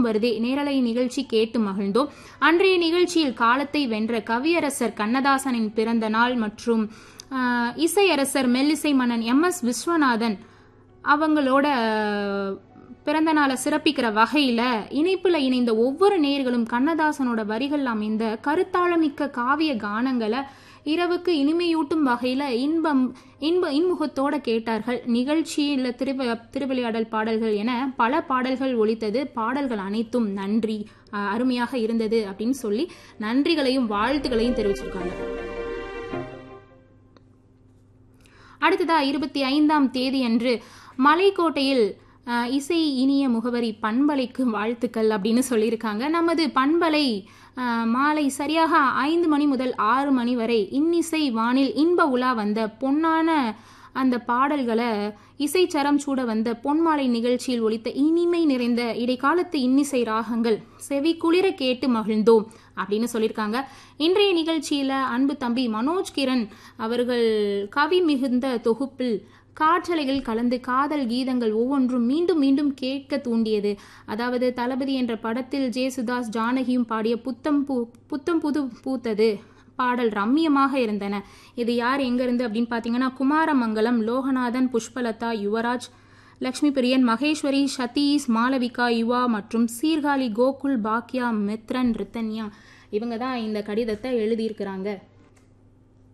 ஞாபகம் வருதே நேரலை நிகழ்ச்சி கேட்டு மகிழ்ந்தோம் அன்றைய நிகழ்ச்சியில் காலத்தை வென்ற கவியரசர் கண்ணதாசனின் பிறந்த நாள் மற்றும் ஆஹ், இசையரசர் மெல்லிசை மன்னன் எம் எஸ் விஸ்வநாதன் அவங்களோட அஹ், பிறந்த நாளை சிறப்பிக்கிற வகையில இணைப்புல இணைந்த ஒவ்வொரு நேர்களும் கண்ணதாசனோட வரிகள் அமைந்த கருத்தாளமிக்க காவிய கானங்களை இரவுக்கு இனிமையூட்டும் வகையில இன்பம் இன்ப இன்முகத்தோட கேட்டார்கள் நிகழ்ச்சியில் திருவ திருவிளையாடல் பாடல்கள் என பல பாடல்கள் ஒலித்தது பாடல்கள் அனைத்தும் நன்றி அஹ், அருமையாக இருந்தது அப்படின்னு சொல்லி நன்றிகளையும் வாழ்த்துக்களையும் தெரிவிச்சிருக்காங்க அடுத்ததா இருபத்தி ஐந்தாம் தேதி அன்று மலைக்கோட்டையில் அஹ், இசை இனிய முகவரி பண்பலைக்கு வாழ்த்துக்கள் அப்படின்னு சொல்லியிருக்காங்க நமது பண்பலை அஹ், மாலை சரியாக ஐந்து மணி முதல் ஆறு மணி வரை இன்னிசை வானில் இன்ப உலா வந்த பொன்னான அந்த பாடல்களை இசைச்சரம் சூட வந்த பொன்மாலை நிகழ்ச்சியில் ஒலித்த இனிமை நிறைந்த இடைக்காலத்து இன்னிசை ராகங்கள் செவி குளிர கேட்டு மகிழ்ந்தோம் அப்படின்னு சொல்லியிருக்காங்க இன்றைய நிகழ்ச்சியில அன்பு தம்பி மனோஜ் கிரண் அவர்கள் கவி மிகுந்த தொகுப்பில் காற்றலைகள் கலந்து காதல் கீதங்கள் ஒவ்வொன்றும் மீண்டும் மீண்டும் கேட்க தூண்டியது அதாவது தளபதி என்ற படத்தில் ஜேசுதாஸ் ஜானகியும் பாடிய புத்தம் பூ புத்தம் புது பூத்தது பாடல் ரம்மியமாக இருந்தன இது யார் எங்கிருந்து அப்படின்னு பார்த்தீங்கன்னா குமாரமங்கலம் லோகநாதன் புஷ்பலதா யுவராஜ் லக்ஷ்மி பிரியன் மகேஸ்வரி சதீஷ் மாளவிகா யுவா மற்றும் சீர்காழி கோகுல் பாக்யா மித்ரன் ரித்தன்யா இவங்க தான் இந்த கடிதத்தை எழுதியிருக்கிறாங்க